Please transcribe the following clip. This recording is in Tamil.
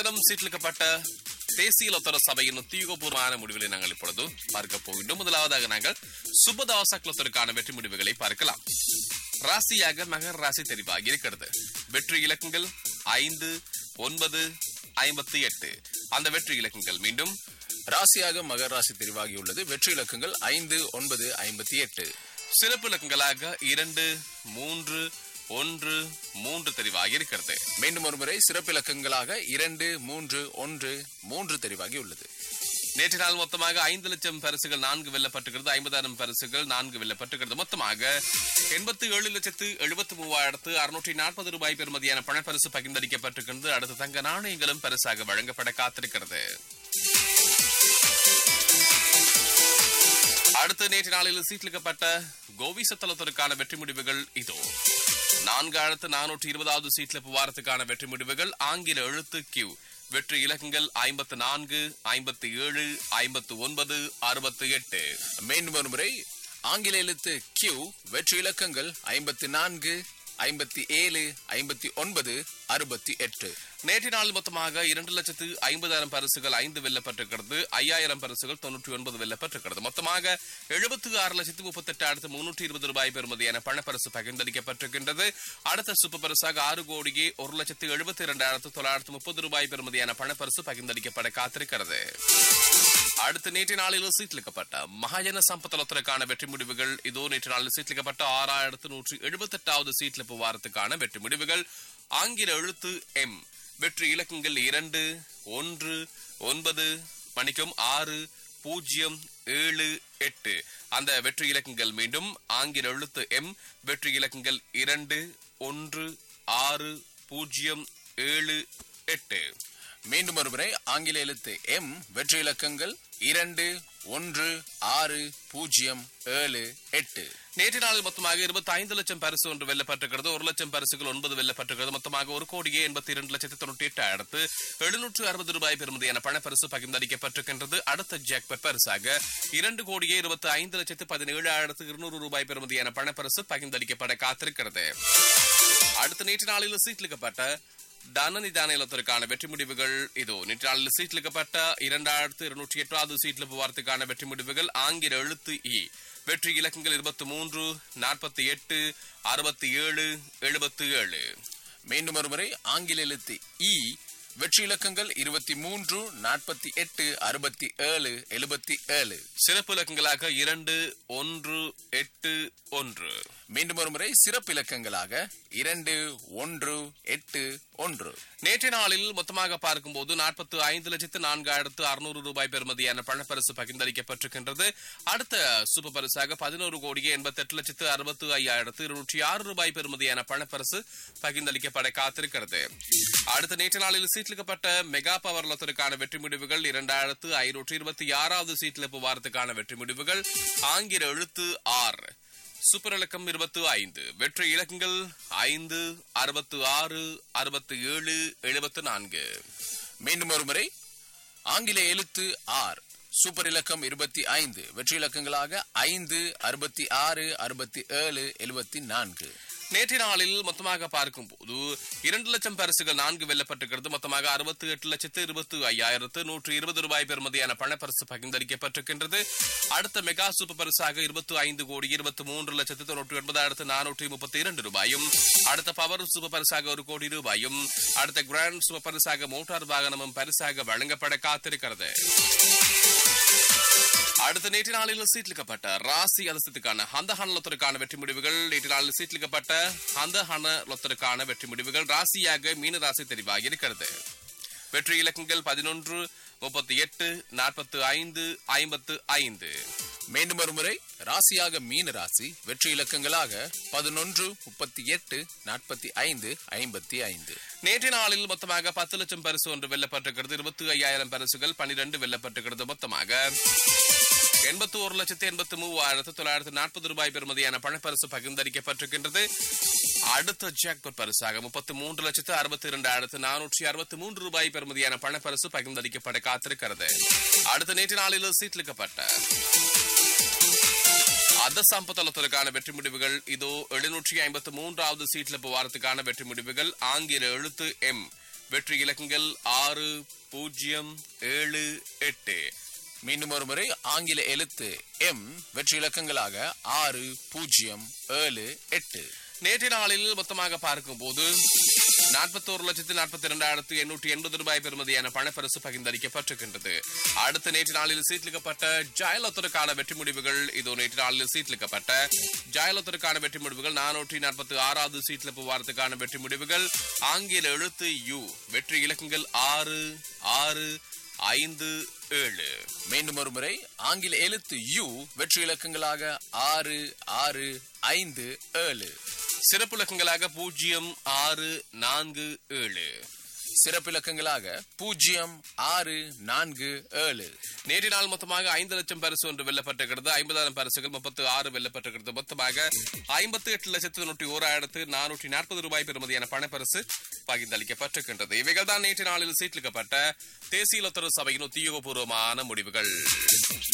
தினம் சீட்டிலிக்கப்பட்ட தேசிய லொத்தர சபையின் உத்தியோகபூர்வமான முடிவுகளை நாங்கள் இப்பொழுது பார்க்க போகின்றோம் முதலாவதாக நாங்கள் சுபதாசக் லொத்தருக்கான வெற்றி முடிவுகளை பார்க்கலாம் ராசியாக மகர ராசி தெரிவாகி இருக்கிறது வெற்றி இலக்கங்கள் ஐந்து ஒன்பது ஐம்பத்தி எட்டு அந்த வெற்றி இலக்கங்கள் மீண்டும் ராசியாக மகர ராசி தெரிவாகியுள்ளது வெற்றி இலக்கங்கள் ஐந்து ஒன்பது ஐம்பத்தி எட்டு சிறப்பு இலக்கங்களாக இரண்டு மூன்று ஒன்று மூன்று தெரிவாகி இருக்கிறது மீண்டும் ஒரு முறை சிறப்பு இலக்கங்களாக இரண்டு மூன்று ஒன்று மூன்று தெரிவாகி உள்ளது நேற்று நாள் மொத்தமாக ஐந்து லட்சம் பரிசுகள் நான்கு வெல்லப்பட்டுகிறது ஐம்பதாயிரம் பரிசுகள் நான்கு வெல்லப்பட்டுகிறது மொத்தமாக எண்பத்தி ஏழு லட்சத்து எழுபத்தி மூவாயிரத்து அறுநூற்றி நாற்பது ரூபாய் பெறுமதியான பணப்பரிசு பகிர்ந்தளிக்கப்பட்டிருக்கிறது அடுத்து தங்க நாணயங்களும் பரிசாக வழங்கப்பட காத்திருக்கிறது அடுத்து நேற்று நாளில் சீட்டிலிக்கப்பட்ட கோவிசத்தலத்திற்கான வெற்றி முடிவுகள் இதோ நான்காயிரத்து நானூற்றி இருபதாவது சீட்ல புவாரத்துக்கான வெற்றி முடிவுகள் ஆங்கில எழுத்து கியூ வெற்றி இலக்கங்கள் ஐம்பத்து நான்கு ஐம்பத்தி ஏழு ஐம்பத்து ஒன்பது அறுபத்தி எட்டு மீண்டும் ஒரு முறை ஆங்கில எழுத்து கியூ வெற்றி இலக்கங்கள் ஐம்பத்தி நான்கு ஐம்பத்தி ஏழு ஐம்பத்தி ஒன்பது அறுபத்தி எட்டு நேற்று நாள் மொத்தமாக இரண்டு லட்சத்து ஐம்பதாயிரம் பரிசுகள் ஐந்து வெல்லப்பட்டிருக்கிறது ஐயாயிரம் பரிசுகள் தொன்னூற்றி ஒன்பது வெல்லப்பட்டிருக்கிறது மொத்தமாக எழுபத்து ஆறு லட்சத்து முப்பத்தெட்டு அடுத்து முன்னூற்றி இருபது ரூபாய் பெறுமதியான பணப்பரிசு பகிர்ந்தளிக்கப்பட்டிருக்கின்றது அடுத்த சூப்பர் பரிசாக ஆறு கோடியே ஒரு லட்சத்து எழுபத்தி இரண்டாயிரத்து தொள்ளாயிரத்து முப்பது ரூபாய் பெறுமதியான பணப்பரிசு பகிர்ந்தளிக்கப்பட காத்திருக்கிறது அடுத்து நேற்று நாளில் சீட்டிலிக்கப்பட்ட மகாஜன சம்பத்தலத்திற்கான வெற்றி முடிவுகள் இதோ நேற்று நாளில் சீட்டிலிக்கப்பட்ட ஆறாயிரத்து நூற்றி எழுபத்தி எட்டாவது சீட்ல புவாரத்துக்கான வெற்றி முடிவுகள் ஆங்கில எழுத்து எம் வெற்றி இலக்கங்கள் இரண்டு ஒன்று ஒன்பது மணிக்கும் ஆறு பூஜ்ஜியம் ஏழு எட்டு அந்த வெற்றி இலக்கங்கள் மீண்டும் ஆங்கில எழுத்து எம் வெற்றி இலக்கங்கள் இரண்டு ஒன்று ஆறு பூஜ்ஜியம் ஏழு எட்டு மீண்டும் ஒரு முறை ஆங்கில எழுத்து எம் வெற்றி இலக்கங்கள் இரண்டு ஒன்று ஆறு பூஜ்ஜியம் ஏழு எட்டு நேற்று நாளில் மொத்தமாக இருபத்தி ஐந்து லட்சம் பரிசு ஒன்று வெல்லப்பட்டிருக்கிறது ஒரு லட்சம் பரிசுகள் ஒன்பது வெல்லப்பட்டிருக்கிறது மொத்தமாக ஒரு கோடியே எண்பத்தி இரண்டு லட்சத்தி தொண்ணூற்றி எட்டாயிரத்து எழுநூற்று அறுபது ரூபாய் பெறுமதியான பணப்பரிசு பகிர்ந்தளிக்கப்பட்டிருக்கின்றது அடுத்த ஜாக்பட் பரிசாக இரண்டு கோடியே இருபத்தி ஐந்து லட்சத்து பதினேழாயிரத்து இருநூறு ரூபாய் பெறுமதியான பணப்பரிசு பகிர்ந்தளிக்கப்பட காத்திருக்கிறது அடுத்த நேற்று நாளில் சீட்லிக்கப்பட்ட தனநிதான இல்லத்திற்கான வெற்றி முடிவுகள் இதோ நேற்று நாளில் சீட்லிக்கப்பட்ட இரண்டாயிரத்து இருநூற்றி எட்டாவது சீட்ல போவாரத்துக்கான வெற்றி முடிவுகள் ஆங்கில எழுத்து இ வெற்றி இலக்கங்கள் இருபத்தி மூன்று நாற்பத்தி எட்டு அறுபத்தி ஏழு எழுபத்தி ஏழு மீண்டும் ஒரு முறை ஆங்கில எழுத்து இ வெற்றி இலக்கங்கள் இருபத்தி மூன்று நாற்பத்தி எட்டு அறுபத்தி ஏழு எழுபத்தி ஏழு சிறப்பு இலக்கங்களாக இரண்டு ஒன்று எட்டு ஒன்று மீண்டும் ஒரு முறை சிறப்பு இலக்கங்களாக இரண்டு ஒன்று எட்டு ஒன்று நேற்றைய நாளில் மொத்தமாக பார்க்கும்போது நாற்பத்தி ஐந்து லட்சத்து நான்காயிரத்து அறுநூறு ரூபாய் பெறுமதியான பணப்பரிசு பகிர்ந்தளிக்கப்பட்டிருக்கின்றது அடுத்த சூப்பர் பரிசாக பதினோரு கோடியே எண்பத்தி எட்டு லட்சத்து அறுபத்து ஐயாயிரத்து இருநூற்றி ஆறு ரூபாய் பெறுமதியான பணப்பரிசு பகிர்ந்தளிக்கப்பட காத்திருக்கிறது அடுத்த நேற்று நாளில் சீட்லிக்கப்பட்ட மெகா பவர் லொத்தருக்கான வெற்றி முடிவுகள் இரண்டாயிரத்து ஐநூற்றி இருபத்தி ஆறாவது சீட்ல வாரத்துக்கான வெற்றி முடிவுகள் ஆங்கில எழுத்து ஆர் சூப்பர் இலக்கம் இருபத்து ஐந்து வெற்றி இலக்கங்கள் ஐந்து அறுபத்து ஆறு அறுபத்து ஏழு எழுபத்து நான்கு மீண்டும் ஒரு முறை ஆங்கில எழுத்து ஆர் சூப்பர் இலக்கம் இருபத்தி ஐந்து வெற்றி இலக்கங்களாக ஐந்து அறுபத்தி ஆறு அறுபத்தி ஏழு எழுபத்தி நான்கு நேற்றைய நாளில் மொத்தமாக பார்க்கும்போது இரண்டு லட்சம் பரிசுகள் நான்கு வெல்லப்பட்டிருக்கிறது மொத்தமாக அறுபத்தி எட்டு லட்சத்து இருபத்தி ஐயாயிரத்து நூற்று இருபது ரூபாய் பெறுமதியான பணப்பரிசு பகிர்ந்தளிக்கப்பட்டிருக்கின்றது அடுத்த மெகா சூப்பர் பரிசாக இருபத்தி ஐந்து கோடி இருபத்தி மூன்று லட்சத்து தொண்ணூற்றி ஒன்பதாயிரத்து நானூற்றி முப்பத்தி இரண்டு ரூபாயும் அடுத்த பவர் சூப்பர் பரிசாக ஒரு கோடி ரூபாயும் அடுத்த கிராண்ட் சூப்பர் பரிசாக மோட்டார் வாகனமும் பரிசாக வழங்கப்பட காத்திருக்கிறது அடுத்த நேற்று நாளில் சீட்லிக்கப்பட்ட ராசி அதிர்ஷ்டத்துக்கான அந்த ஹன லொத்தருக்கான வெற்றி முடிவுகள் நேற்று நாளில் சீட்லிக்கப்பட்ட அந்த ஹன லொத்தருக்கான வெற்றி முடிவுகள் ராசியாக மீன ராசி தெரிவாகி இருக்கிறது வெற்றி இலக்கங்கள் பதினொன்று முப்பத்தி எட்டு நாற்பத்தி ஐந்து ஐம்பத்து ஐந்து மீண்டும் ஒரு முறை ராசியாக மீன ராசி வெற்றி இலக்கங்களாக பதினொன்று முப்பத்தி எட்டு நாற்பத்தி ஐந்து ஐம்பத்தி ஐந்து நேற்றைய நாளில் மொத்தமாக பத்து லட்சம் பரிசு ஒன்று வெல்லப்பட்டிருக்கிறது இருபத்தி ஐயாயிரம் பரிசுகள் பனிரெண்டு வெல்லப்பட்டிருக்கிறது மொத்தமாக எண்பத்தி ஒரு லட்சத்து எண்பத்தி மூவாயிரத்து தொள்ளாயிரத்து நாற்பது ரூபாய் பெறுமதியான பணப்பரிசு பகிர்ந்தளிக்கப்பட்டிருக்கின்றது அடுத்த ஜாக்பட் பரிசாக முப்பத்தி மூன்று லட்சத்து அறுபத்தி இரண்டாயிரத்து நானூற்றி அறுபத்தி மூன்று ரூபாய் பெறுமதியான பணப்பரிசு பகிர்ந்தளிக்கப்பட காத்திருக்கிறது அடுத்த நேற்று நாளில் சீட்லிக்கப்பட்ட அத சம்பத்தலத்திற்கான வெற்றி முடிவுகள் இதோ எழுநூற்றி ஐம்பத்தி மூன்றாவது சீட்ல வாரத்துக்கான வெற்றி முடிவுகள் ஆங்கில எழுத்து எம் வெற்றி இலக்கங்கள் ஆறு பூஜ்ஜியம் ஏழு எட்டு மீண்டும் ஒரு முறை ஆங்கில எழுத்து எம் வெற்றி இலக்கங்களாக ஆறு பூஜ்ஜியம் ஏழு எட்டு நேற்றைய நாளில் மொத்தமாக பார்க்கும்போது நாற்பத்தோரு லட்சத்து நாற்பத்தி இரண்டாயிரத்து எண்ணூற்றி எண்பது ரூபாய் பெறுமதியான பணப்பரிசு பகிர்ந்தளிக்கப்பட்டிருக்கின்றது அடுத்த நேற்று நாளில் சீட்லிக்கப்பட்ட ஜாயலத்தருக்கான வெற்றி முடிவுகள் இதோ நேற்று நாளில் சீட்லிக்கப்பட்ட ஜாயலத்தருக்கான வெற்றி முடிவுகள் நானூற்றி நாற்பத்தி ஆறாவது சீட்லிப்பு வாரத்துக்கான வெற்றி முடிவுகள் ஆங்கில எழுத்து யு வெற்றி இலக்கங்கள் ஆறு ஆறு ஐந்து ஏழு மீண்டும் ஒரு முறை ஆங்கில எழுத்து யு வெற்றி இலக்கங்களாக ஆறு ஆறு ஐந்து ஏழு சிறப்பு இலக்கங்களாக பூஜ்ஜியம் ஆறு நான்கு ஏழு சிறப்பு இலக்கங்களாக பூஜ்ஜியம் ஆறு நான்கு ஏழு நேற்று நாள் மொத்தமாக ஐந்து லட்சம் பரிசு ஒன்று வெல்லப்பட்டிருக்கிறது ஐம்பதாயிரம் பரிசுகள் முப்பத்து ஆறு வெல்லப்பட்டிருக்கிறது மொத்தமாக ஐம்பத்தி எட்டு லட்சத்து தொண்ணூற்றி ஓராயிரத்து நானூற்றி நாற்பது ரூபாய் பெறுமதியான பணப்பரிசு பகிர்ந்தளிக்கப்பட்டிருக்கின்றது இவைகள் தான் நேற்று நாளில் சீட்லிக்கப்பட்ட தேசிய லொத்தர சபையின் உத்தியோகபூர்வமான முடிவுகள்